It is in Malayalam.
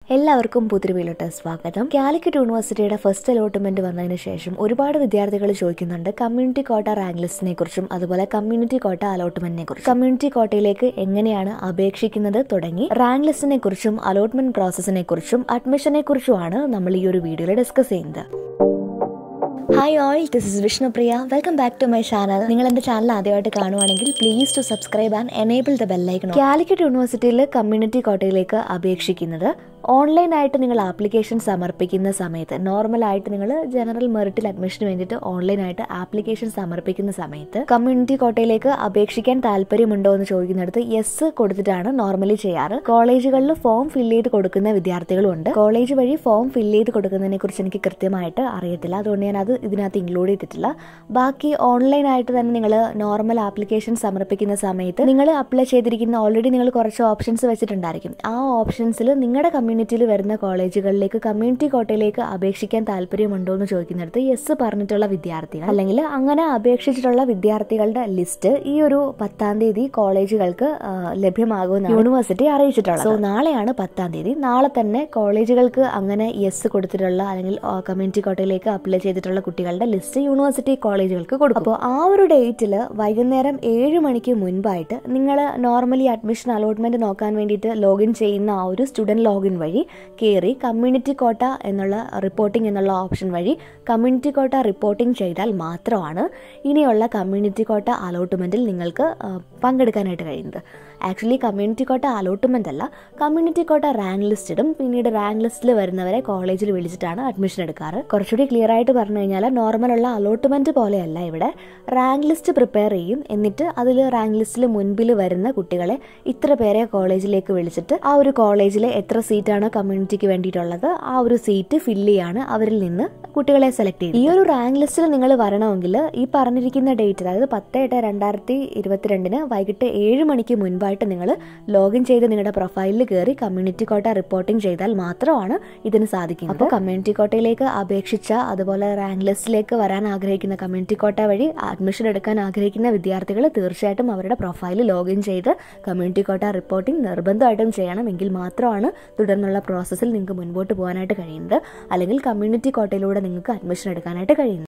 എല്ലാവർക്കും പുതിരുവിയിലോട്ട് സ്വാഗതം കാലിക്കറ്റ് യൂണിവേഴ്സിറ്റിയുടെ ഫസ്റ്റ് അലോട്ട്മെന്റ് വന്നതിന് ശേഷം ഒരുപാട് വിദ്യാർത്ഥികൾ ചോദിക്കുന്നുണ്ട് കമ്മ്യൂണിറ്റി കോട്ട റാങ്ക് ലിസ്റ്റിനെ കുറിച്ചും അതുപോലെ കമ്മ്യൂണിറ്റി കോട്ട അലോട്ട്മെന്റിനെ കുറിച്ചും കമ്മ്യൂണിറ്റി കോട്ടയിലേക്ക് എങ്ങനെയാണ് അപേക്ഷിക്കുന്നത് തുടങ്ങി റാങ്ക് ലിസ്റ്റിനെ കുറിച്ചും അലോട്ട്മെന്റ് പ്രോസസ്സിനെ കുറിച്ചും അഡ്മിഷനെ കുറിച്ചുമാണ് നമ്മൾ ഈ ഒരു വീഡിയോയിൽ ഡിസ്കസ് ചെയ്യുന്നത് hi all this is Vishnupriya welcome back to my channel നിങ്ങൾ എൻ്റെ ചാനൽ ആദ്യമായിട്ട് കാണുവാണെങ്കിൽ please do subscribe and enable the bell icon Calicut യൂണിവേഴ്സിറ്റിയിൽ കമ്മ്യൂണിറ്റി കോട്ടയിലേക്ക് അപേക്ഷിക്കുന്നത് ഓൺലൈനായിട്ട് നിങ്ങൾ ആപ്ലിക്കേഷൻ സമർപ്പിക്കുന്ന സമയത്ത് നോർമലായിട്ട് നിങ്ങൾ ജനറൽ മെറിറ്റിൽ അഡ്മിഷന് വേണ്ടിയിട്ട് ഓൺലൈനായിട്ട് ആപ്ലിക്കേഷൻ സമർപ്പിക്കുന്ന സമയത്ത് കമ്മ്യൂണിറ്റി കോട്ടയിലേക്ക് അപേക്ഷിക്കാൻ താല്പര്യമുണ്ടോ എന്ന് ചോദിക്കുന്നിടത്ത് യെസ് കൊടുത്തിട്ടാണ് നോർമലി ചെയ്യാറ് കോളേജുകളിൽ ഫോം ഫില്ല് ചെയ്ത് കൊടുക്കുന്ന വിദ്യാർത്ഥികളും ഉണ്ട് കോളേജ് വഴി ഫോം ഫില്ല് ചെയ്ത് കൊടുക്കുന്നതിനെ കുറിച്ച് എനിക്ക് കൃത്യമായിട്ട് അറിയത്തില്ല അതുകൊണ്ട് ഞാൻ അത് ഇതിനകത്ത് ഇൻക്ലൂഡ് ചെയ്തിട്ടില്ല ബാക്കി ഓൺലൈനായിട്ട് തന്നെ നിങ്ങൾ നോർമൽ ആപ്ലിക്കേഷൻ സമർപ്പിക്കുന്ന സമയത്ത് നിങ്ങൾ അപ്ലൈ ചെയ്തിരിക്കുന്ന ഓൾറെഡി നിങ്ങൾ കുറച്ച് ഓപ്ഷൻസ് വെച്ചിട്ടുണ്ടായിരിക്കും ആ ഓപ്ഷൻസിൽ നിങ്ങളുടെ കമ്മ്യൂണിറ്റിയിൽ വരുന്ന കോളേജുകളിലേക്ക് കമ്മ്യൂണിറ്റി കോട്ടയിലേക്ക് അപേക്ഷിക്കാൻ താല്പര്യമുണ്ടോ എന്ന് ചോദിക്കുന്നിടത്ത് യെസ് പറഞ്ഞിട്ടുള്ള വിദ്യാർത്ഥികൾ അല്ലെങ്കിൽ അങ്ങനെ അപേക്ഷിച്ചിട്ടുള്ള വിദ്യാർത്ഥികളുടെ ലിസ്റ്റ് ഈ ഒരു പത്താം തീയതി കോളേജുകൾക്ക് ആ, ലഭ്യമാകുമെന്ന് യൂണിവേഴ്സിറ്റി അറിയിച്ചിട്ടുള്ളത് സോ നാളെയാണ് പത്താം തീയതി നാളെ തന്നെ കോളേജുകൾക്ക് അങ്ങനെ യെസ് കൊടുത്തിട്ടുള്ള അല്ലെങ്കിൽ കമ്മ്യൂണിറ്റി കോട്ടയിലേക്ക് അപ്ലൈ ചെയ്തിട്ടുള്ള കുട്ടികളുടെ ലിസ്റ്റ് യൂണിവേഴ്സിറ്റി കോളേജുകൾക്ക് കൊടുക്കും അപ്പോൾ ആ ഒരു ഡേറ്റിൽ വൈകുന്നേരം ഏഴ് മണിക്ക് മുൻപായിട്ട് നിങ്ങൾ നോർമലി അഡ്മിഷൻ അലോട്ട്മെന്റ് നോക്കാൻ വേണ്ടിയിട്ട് ലോഗിൻ ചെയ്യുന്ന ആ ഒരു സ്റ്റുഡൻറ് ലോഗിൻ വഴി കയറി കമ്മ്യൂണിറ്റി കോട്ട എന്നുള്ള റിപ്പോർട്ടിംഗ് എന്നുള്ള ഓപ്ഷൻ വഴി കമ്മ്യൂണിറ്റി കോട്ട റിപ്പോർട്ടിംഗ് ചെയ്താൽ മാത്രമാണ് ഇനിയുള്ള കമ്മ്യൂണിറ്റി കോട്ട അലോട്ട്മെന്റിൽ നിങ്ങൾക്ക് ആ, പങ്കെടുക്കാനായിട്ട് കഴിയുന്നത് ആക്ച്വലി കമ്മ്യൂണിറ്റി കോട്ട അലോട്ട്മെന്റ് അല്ല കമ്മ്യൂണിറ്റി കോട്ട റാങ്ക് ലിസ്റ്റ് ഇടും പിന്നീട് റാങ്ക് ലിസ്റ്റിൽ വരുന്നവരെ കോളേജിൽ വിളിച്ചിട്ടാണ് അഡ്മിഷൻ എടുക്കാറ് കുറച്ചുകൂടി ക്ലിയർ ആയിട്ട് പറഞ്ഞു കഴിഞ്ഞാൽ നോർമലുള്ള അലോട്ട്മെന്റ് പോലെയല്ല ഇവിടെ റാങ്ക് ലിസ്റ്റ് പ്രിപ്പയർ ചെയ്യും എന്നിട്ട് അതിൽ റാങ്ക് ലിസ്റ്റിൽ മുൻപിൽ വരുന്ന കുട്ടികളെ ഇത്ര പേരെ കോളേജിലേക്ക് വിളിച്ചിട്ട് ആ ഒരു കോളേജിൽ എത്ര സീറ്റാണ് കമ്മ്യൂണിറ്റിക്ക് വേണ്ടിയിട്ടുള്ളത് ആ ഒരു സീറ്റ് ഫില്ല് ചെയ്യാണ് അവരിൽ നിന്ന് കുട്ടികളെ സെലക്ട് ചെയ്യും ഈ ഒരു റാങ്ക് ലിസ്റ്റിൽ നിങ്ങൾ വരണമെങ്കിൽ ഈ പറഞ്ഞിരിക്കുന്ന ഡേറ്റ് അതായത് പത്ത് എട്ട് രണ്ടായിരത്തി ഇരുപത്തിരണ്ടിന് വൈകിട്ട് ഏഴ് മണിക്ക് മുൻപായിട്ട് നിങ്ങൾ ലോഗിൻ ചെയ്ത് നിങ്ങളുടെ പ്രൊഫൈലിൽ കയറി കമ്മ്യൂണിറ്റി കോട്ട റിപ്പോർട്ടിംഗ് ചെയ്താൽ മാത്രമാണ് ഇതിന് സാധിക്കുന്നത് അപ്പോൾ കമ്മ്യൂണിറ്റി കോട്ടയിലേക്ക് അപേക്ഷിച്ച അതുപോലെ റാങ്ക് ലിസ്റ്റിലേക്ക് വരാൻ ആഗ്രഹിക്കുന്ന കമ്മ്യൂണിറ്റി കോട്ട വഴി അഡ്മിഷൻ എടുക്കാൻ ആഗ്രഹിക്കുന്ന വിദ്യാർത്ഥികൾ തീർച്ചയായിട്ടും അവരുടെ പ്രൊഫൈൽ ലോഗിൻ ചെയ്ത് കമ്മ്യൂണിറ്റി കോട്ട റിപ്പോർട്ടിംഗ് നിർബന്ധമായിട്ടും ചെയ്യണം എങ്കിൽ മാത്രമാണ് തുടർന്നുള്ള പ്രോസസ്സിൽ നിങ്ങൾക്ക് മുൻപോട്ട് പോകാനായിട്ട് കഴിയുന്നത് അല്ലെങ്കിൽ കമ്മ്യൂണിറ്റി കോട്ടയിലൂടെ നിങ്ങൾക്ക് അഡ്മിഷൻ എടുക്കാനായിട്ട് കഴിയുന്നത്